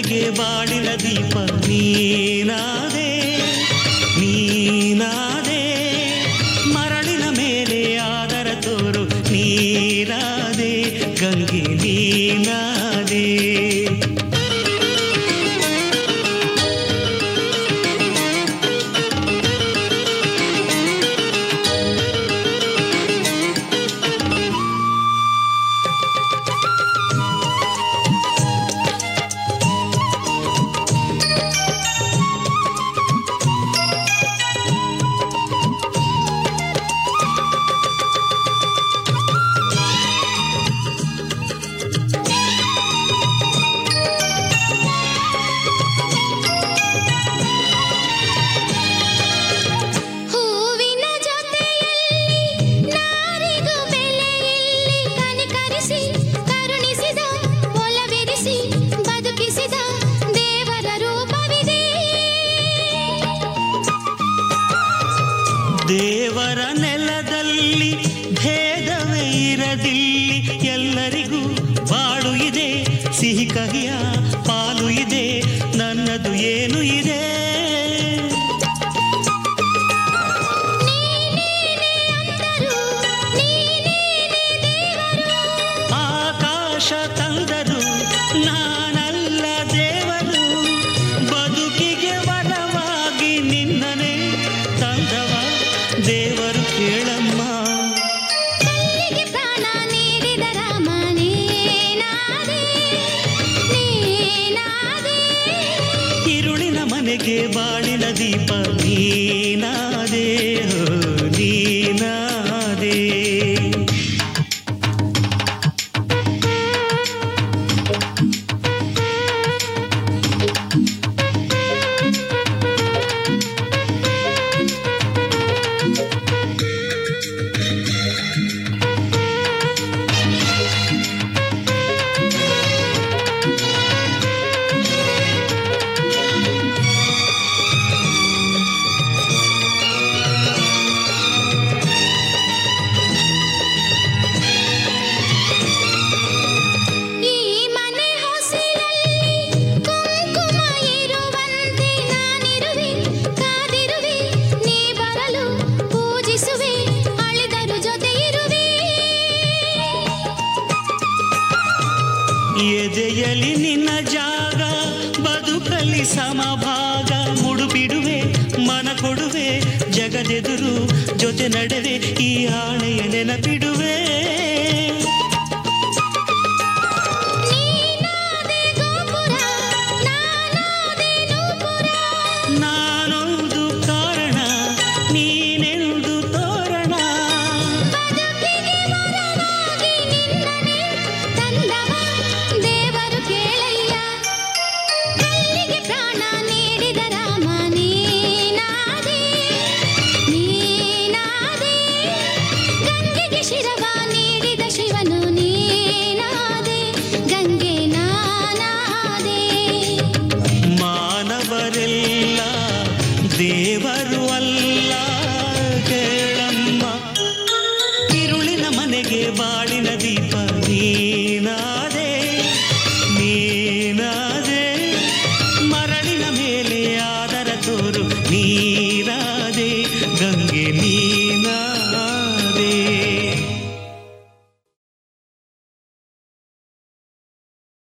ಮನೆಗೆ ಬಾಡಿನ ದೀಪ ನೀನಾದೆ ನೀನಾದೆ ಮರಳಿನ ಮೇಲೆ ಆದರ ತೋರು ನೀನಾದೆ ಗಂಗೆ ನೀನಾದೆ ಹೂವಿನ ಜೊತೆಯಲ್ಲಿ ನಾರಿಗೂ ಬೆಲೆಯಲ್ಲಿ ಕನಿಕರಿಸಿ ಕರುಣಿಸಿದ ಒಲವಿರಿಸಿ ಬದುಕಿಸಿದ ದೇವರ ರೂಪವಿದೆ ದೇವರ ನೆಲದಲ್ಲಿ ಭೇದವೇ ಇರದಿಲ್ಲಿ ಎಲ್ಲರಿಗೂ ಬಾಳು ಇದೆ ಸಿಹಿ ಕಹಿಯ ಪಾಲು ಇದೆ ನನ್ನದು ಏನು ಇದೆ ನೀನೇನೆ ಅಂದರು ನೀನೇನೆ ದೇವರು ಆಕಾಶ ತಂದರು ನಾನಲ್ಲ ದೇವರು ಬದುಕಿಗೆ ವರವಾಗಿ ನಿನ್ನನೆ ತಂದವ ದೇವರು ಕೇಳಮ್ಮ ಕಲ್ಲಿಗೆ ಪ್ರಾಣ ನೀಡಿದ ರಾಮ ನೀನಾದೆ ನೀನಾದೆ ഇരുളിನ ಮನೆಗೆ ಬಾಳಿನ ದೀಪ ನೀನಾದೆ ಹೋ ನೀನಾದೆ ಈ ಮನೆ ಹೊಸಿಲಲ್ಲಿ ಕುಂಕುಮ ಇರುವಂತೆ ನಾನಿರುವೆ ಕಾದಿರುವೆ ನೀ ಬರಲು ಪೂಜಿಸುವೆ ಅಳಿದರು ಜೊತೆ ಇರುವೆ ಎದೆಯಲಿ ನಿನ್ನ ಜಾಗ ಬದುಕಲಿ ಸಮಭಾಗ ಮುಡುಬಿಡುವೆ ಮನ ಕೊಡುವೆ ಜಗದೆದುರು ಜೊತೆ ನಡೆವೆ ಈ ಆಣೆಯ ನೆನಪಿಡುವೆ ನೀನಾದೆ ಗೋಪುರ ನಾನಾದೆ ನೂಪುರ ನಾನೊಂದು ಕಾರಣ ನೀನೆಂದು ತೋರಣ ಬದುಕಿಗೆ ವರವಾಗಿ ನಿನ್ನನೆ ತಂದವ ದೇವರು ಕೇಳಯ್ಯ ಕಲ್ಲಿಗೆ ಪ್ರಾಣ ನೀಡಿದ ರಾಮ ನೀನಾದೆ ನೀನಾದೆ ಗಂಗೆಗೆ ಶಿರವ ನೀಡಿದ ಶಿವನು ನೀನಾದೆ ಗಂಗೆ ನಾನಾದೆ ಮಾನವರೆಲ್ಲ ದೇವರು ಅಲ್ಲ ಕೇಳಮ್ಮ ഇരുಳಿನ ಮನೆಗೆ ಬಾಳಿನ ದೀಪ ನೀನಾದೆ ನೀನಾದೆ ಮರಳಿನ ಮೇಲೆ ಆದರ ತೋರು ನೀ